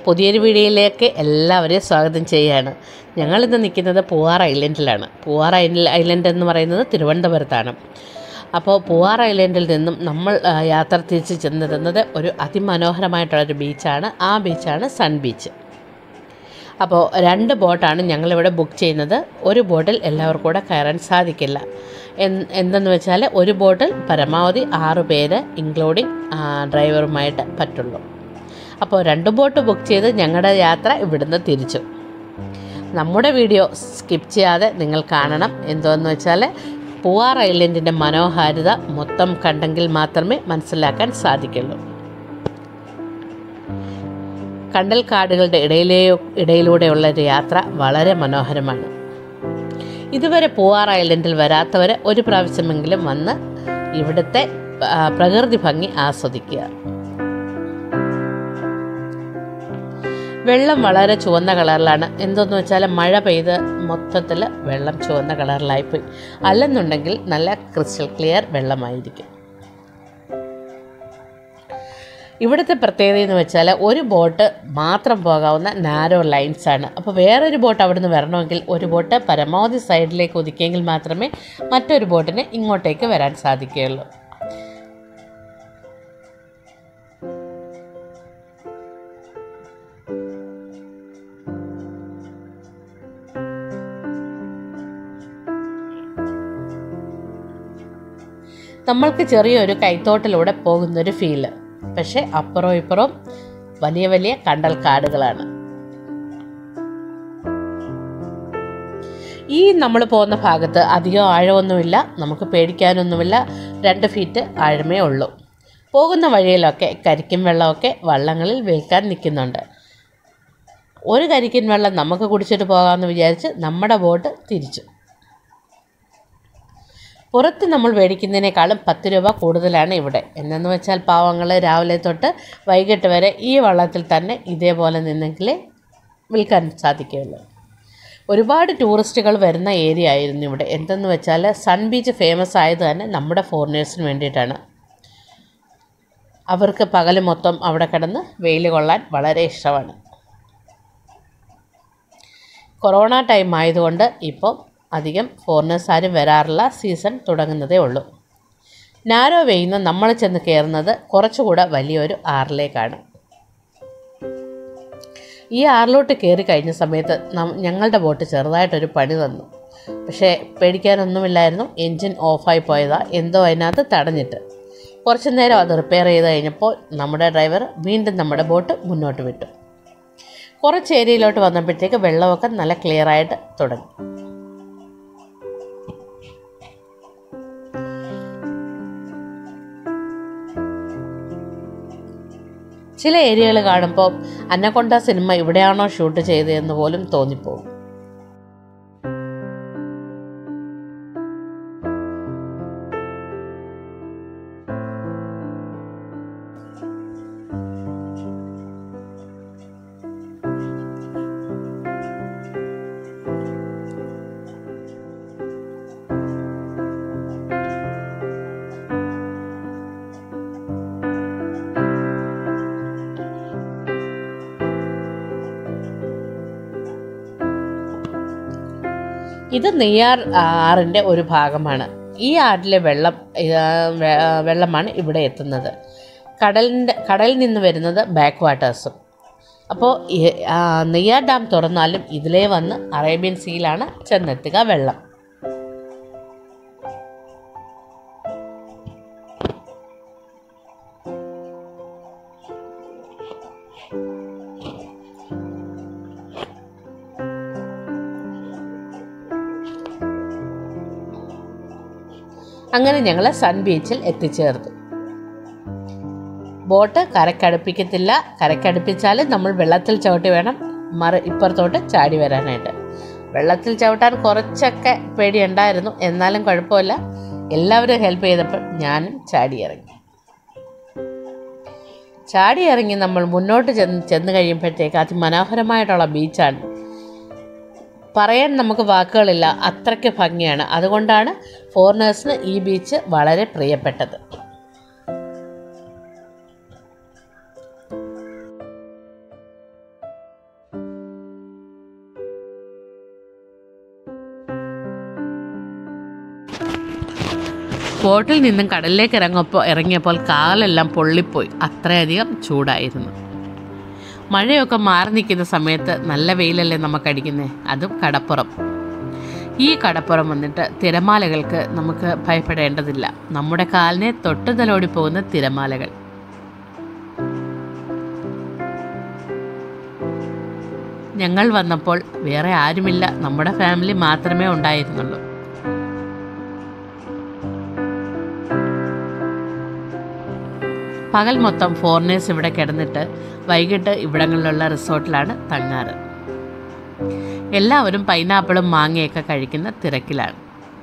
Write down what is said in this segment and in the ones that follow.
പുതിയൊരു വീഡിയോയിലേക്ക് എല്ലാവരെയും സ്വാഗതം ചെയ്യുകയാണ് ഞങ്ങളിന്ന് നിൽക്കുന്നത് പൂവാർ ഐലൻഡിലാണ് പൂവാർ ഐല- ഐലൻഡ് എന്ന് പറയുന്നത് തിരുവനന്തപുരത്താണ് അപ്പോൾ പൂവാർ ഐലൻഡിൽ നിന്നും നമ്മൾ ആ, യാത്ര തിരിച്ച് ചെന്നെത്തുന്നത് ഒരു അതിമനോഹരമായിട്ടുള്ളൊരു ബീച്ചാണ് ആ ബീച്ചാണ് സൺ ബീച്ച് അപ്പോൾ രണ്ട് ബോട്ടാണ് ഞങ്ങളിവിടെ ബുക്ക് ചെയ്യുന്നത് ഒരു ബോട്ടിൽ എല്ലാവർക്കും കൂടെ കയറാൻ സാധിക്കില്ല എൻ- എന്തെന്ന് വെച്ചാൽ ഒരു ബോട്ടിൽ പരമാവധി ആറ് പേര് ഇൻക്ലൂഡിങ് ഡ്രൈവറുമായിട്ട് പറ്റുള്ളൂ അപ്പോൾ രണ്ട് ബോട്ട് ബുക്ക് ചെയ്ത് ഞങ്ങളുടെ യാത്ര ഇവിടുന്ന് തിരിച്ചു നമ്മുടെ വീഡിയോ സ്കിപ്പ് ചെയ്യാതെ നിങ്ങൾ കാണണം എന്തോന്ന് വെച്ചാൽ പൂവാർ ഐലൻഡിൻ്റെ മനോഹാരിത മൊത്തം കണ്ടെങ്കിൽ മാത്രമേ മനസ്സിലാക്കാൻ സാധിക്കുള്ളൂ കണ്ടൽ കാടുകളുടെ ഇടയിലേ ഇടയിലൂടെയുള്ള ഒരു യാത്ര വളരെ മനോഹരമാണ് ഇതുവരെ പൂവാർ ഐലൻഡിൽ വരാത്തവർ ഒരു പ്രാവശ്യമെങ്കിലും വന്ന് ഇവിടുത്തെ ആ, പ്രകൃതി ഭംഗി ആസ്വദിക്കുക വെള്ളം വളരെ ചുവന്ന കളറിലാണ് എന്തെന്ന് വെച്ചാൽ മഴ പെയ്ത് മൊത്തത്തിൽ വെള്ളം ചുവന്ന കളറിലായിപ്പോയി അല്ലെന്നുണ്ടെങ്കിൽ നല്ല ക്രിസ്റ്റൽ ക്ലിയർ വെള്ളമായിരിക്കും ഇവിടുത്തെ പ്രത്യേകത എന്ന് വെച്ചാൽ ഒരു ബോട്ട് മാത്രം പോകാവുന്ന നാരോ ലൈൻസ് ആണ് അപ്പോൾ വേറൊരു ബോട്ട് അവിടുന്ന് വരണമെങ്കിൽ ഒരു ബോട്ട് പരമാവധി സൈഡിലേക്ക് ഒതുക്കിയെങ്കിൽ മാത്രമേ മറ്റൊരു ബോട്ടിന് ഇങ്ങോട്ടേക്ക് വരാൻ സാധിക്കുകയുള്ളൂ നമ്മൾക്ക് ചെറിയൊരു കൈത്തോട്ടിലൂടെ പോകുന്നൊരു ഫീല് പക്ഷേ അപ്പുറവും ഇപ്പുറവും വലിയ വലിയ കണ്ടൽ കാടുകളാണ് ഈ നമ്മൾ പോകുന്ന ഭാഗത്ത് അധികം ആഴമൊന്നുമില്ല നമുക്ക് പേടിക്കാനൊന്നുമില്ല രണ്ട് ഫീറ്റ് ആഴമേ ഉള്ളൂ പോകുന്ന വഴിയിലൊക്കെ കരിക്കും വെള്ളമൊക്കെ വള്ളങ്ങളിൽ വിൽക്കാൻ നിൽക്കുന്നുണ്ട് ഒരു കരിക്കിൻ വെള്ളം നമുക്ക് കുടിച്ചിട്ട് പോകാമെന്ന് വിചാരിച്ച് നമ്മുടെ ബോട്ട് തിരിച്ചു പുറത്ത് നമ്മൾ മേടിക്കുന്നതിനേക്കാളും പത്ത് രൂപ കൂടുതലാണ് ഇവിടെ എന്നെന്ന് വെച്ചാൽ പാവങ്ങൾ രാവിലെ തൊട്ട് വൈകിട്ട് വരെ ഈ വള്ളത്തിൽ തന്നെ ഇതേപോലെ നിന്നെങ്കിലേ വിൽക്കാൻ സാധിക്കുകയുള്ളൂ ഒരുപാട് ടൂറിസ്റ്റുകൾ വരുന്ന ഏരിയ ആയിരുന്നു ഇവിടെ എന്തെന്ന് വെച്ചാൽ സൺ ബീച്ച് ഫേമസ് ആയത് തന്നെ നമ്മുടെ ഫോറിനേഴ്സിന് വേണ്ടിയിട്ടാണ് അവർക്ക് പകൽ മൊത്തം അവിടെ കിടന്ന് വെയിൽ കൊള്ളാൻ വളരെ ഇഷ്ടമാണ് കൊറോണ ടൈം ആയതുകൊണ്ട് ഇപ്പം അധികം ഫോറിനേഴ്സ് ആരും വരാറില്ല സീസൺ തുടങ്ങുന്നതേ ഉള്ളൂ നാരോ വെയിന്ന് നമ്മൾ ചെന്ന് കയറുന്നത് കുറച്ചുകൂടെ വലിയൊരു ആറിലേക്കാണ് ഈ ആറിലോട്ട് കയറി കഴിഞ്ഞ സമയത്ത് നം- ഞങ്ങളുടെ ബോട്ട് ചെറുതായിട്ടൊരു പണി തന്നു പക്ഷേ പേടിക്കാനൊന്നുമില്ലായിരുന്നു എൻജിൻ ഓഫായി പോയതാ എന്തോ അതിനകത്ത് തടഞ്ഞിട്ട് കുറച്ച് നേരം അത് റിപ്പയർ ചെയ്ത് കഴിഞ്ഞപ്പോൾ നമ്മുടെ ഡ്രൈവർ വീണ്ടും നമ്മുടെ ബോട്ട് മുന്നോട്ട് വിട്ടു കുറച്ച് ഏരിയയിലോട്ട് വന്നപ്പോഴത്തേക്ക് വെള്ളമൊക്കെ നല്ല ക്ലിയർ ആയിട്ട് തുടങ്ങി ചില ഏരിയകൾ കാണുമ്പോൾ അന്നക്കൊണ്ട സിനിമ ഇവിടെയാണോ ഷൂട്ട് ചെയ്തതെന്ന് പോലും തോന്നിപ്പോകും ഇത് നെയ്യാർ ആറിൻ്റെ ഒരു ഭാഗമാണ് ഈ ആറിലെ വെള്ളം ആ, വെ- ആ, വെള്ളമാണ് ഇവിടെ എത്തുന്നത് കടലിൻ്റെ കടലിൽ നിന്ന് വരുന്നത് ബാക്ക് വാട്ടേഴ്സും അപ്പോൾ ഈ, ആ, നെയ്യാർ ഡാം തുറന്നാലും ഇതിലേ വന്ന് അറേബ്യൻ സീയിലാണ് ചെന്നെത്തുക വെള്ളം അങ്ങനെ ഞങ്ങൾ സൺ ബീച്ചിൽ എത്തിച്ചേർന്നു ബോട്ട് കരക്കടുപ്പിക്കത്തില്ല കരക്കടുപ്പിച്ചാൽ നമ്മൾ വെള്ളത്തിൽ ചവിട്ടി വേണം മറ ഇപ്പുറത്തോട്ട് ചാടി വരാനായിട്ട് വെള്ളത്തിൽ ചവിട്ടാൻ കുറച്ചൊക്കെ പേടിയുണ്ടായിരുന്നു എന്നാലും കുഴപ്പമില്ല എല്ലാവരും ഹെൽപ്പ് ചെയ്തപ്പോൾ ഞാനും ചാടി ഇറങ്ങി ചാടി ഇറങ്ങി നമ്മൾ മുന്നോട്ട് ചെന്ന് ചെന്ന് കഴിയുമ്പോഴത്തേക്ക് അതിമനോഹരമായിട്ടുള്ള ബീച്ചാണ് പറയാൻ നമുക്ക് വാക്കുകളില്ല അത്രയ്ക്ക് ഭംഗിയാണ് അതുകൊണ്ടാണ് ഫോറിനേഴ്സിന് ഈ ബീച്ച് വളരെ പ്രിയപ്പെട്ടത് ബോട്ടിൽ നിന്നും കടലിലേക്ക് ഇറങ്ങപ്പോൾ ഇറങ്ങിയപ്പോൾ കാലെല്ലാം പൊള്ളിപ്പോയി അത്രയധികം ചൂടായിരുന്നു മഴയൊക്കെ മാറി നിൽക്കുന്ന സമയത്ത് നല്ല വെയിലല്ലേ നമുക്കടിക്കുന്നത് അതും കടപ്പുറം ഈ കടപ്പുറം വന്നിട്ട് തിരമാലകൾക്ക് നമുക്ക് ഭയപ്പെടേണ്ടതില്ല നമ്മുടെ കാലിനെ തൊട്ട് തലോടി പോകുന്ന തിരമാലകൾ ഞങ്ങൾ വന്നപ്പോൾ വേറെ ആരുമില്ല നമ്മുടെ ഫാമിലി മാത്രമേ ഉണ്ടായിരുന്നുള്ളൂ പകൽ മൊത്തം ഫോറിനേഴ്സ് ഇവിടെ കിടന്നിട്ട് വൈകിട്ട് ഇവിടങ്ങളിലുള്ള റിസോർട്ടിലാണ് തങ്ങാറ് എല്ലാവരും പൈനാപ്പിളും മാങ്ങയൊക്കെ കഴിക്കുന്ന തിരക്കിലാണ്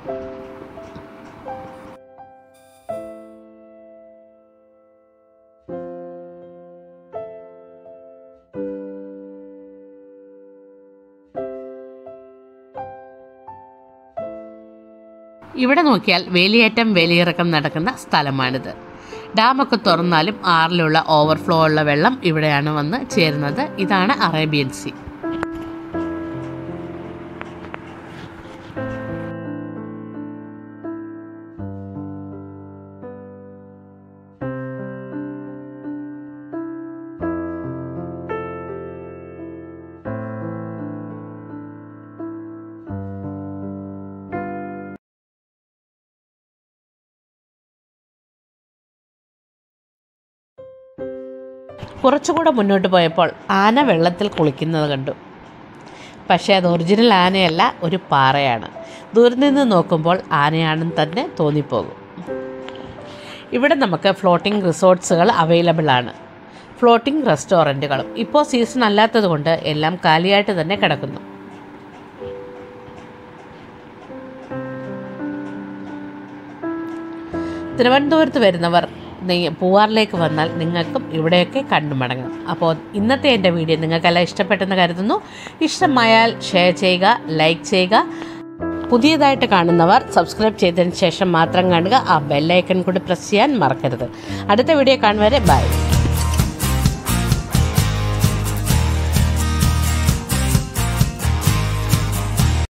ഇവിടെ നോക്കിയാൽ വേലിയേറ്റം വേലിയിറക്കം നടക്കുന്ന സ്ഥലമാണിത് ഡാമൊക്കെ തുറന്നാലും ആറിലുള്ള ഓവർഫ്ലോ ഉള്ള വെള്ളം ഇവിടെയാണ് വന്ന് ചേരുന്നത് ഇതാണ് അറേബ്യൻ സീ കുറച്ചുകൂടെ മുന്നോട്ട് പോയപ്പോൾ ആന വെള്ളത്തിൽ കുളിക്കുന്നത് കണ്ടു പക്ഷേ അത് ഒറിജിനൽ ആനയല്ല ഒരു പാറയാണ് ദൂരെ നിന്ന് നോക്കുമ്പോൾ ആനയാണെന്ന് തന്നെ തോന്നിപ്പോകും ഇവിടെ നമുക്ക് ഫ്ലോട്ടിംഗ് റിസോർട്ട്സുകൾ അവൈലബിൾ ആണ് ഫ്ലോട്ടിംഗ് റെസ്റ്റോറൻറ്റുകളും ഇപ്പോൾ സീസൺ അല്ലാത്തത് കൊണ്ട് എല്ലാം കാലിയായിട്ട് തന്നെ കിടക്കുന്നു തിരുവനന്തപുരത്ത് വരുന്നവർ നെയ് പൂവാറിലേക്ക് വന്നാൽ നിങ്ങൾക്കും ഇവിടെയൊക്കെ കണ്ടു മടങ്ങാം അപ്പോൾ ഇന്നത്തെ എൻ്റെ വീഡിയോ നിങ്ങൾക്കെല്ലാം ഇഷ്ടപ്പെട്ടെന്ന് കരുതുന്നു ഇഷ്ടമായാൽ ഷെയർ ചെയ്യുക ലൈക്ക് ചെയ്യുക പുതിയതായിട്ട് കാണുന്നവർ സബ്സ്ക്രൈബ് ചെയ്തതിന് ശേഷം മാത്രം കാണുക ആ ബെല്ലൈക്കൺ കൂടി പ്രസ് ചെയ്യാൻ മറക്കരുത് അടുത്ത വീഡിയോ കാണുവരെ ബൈ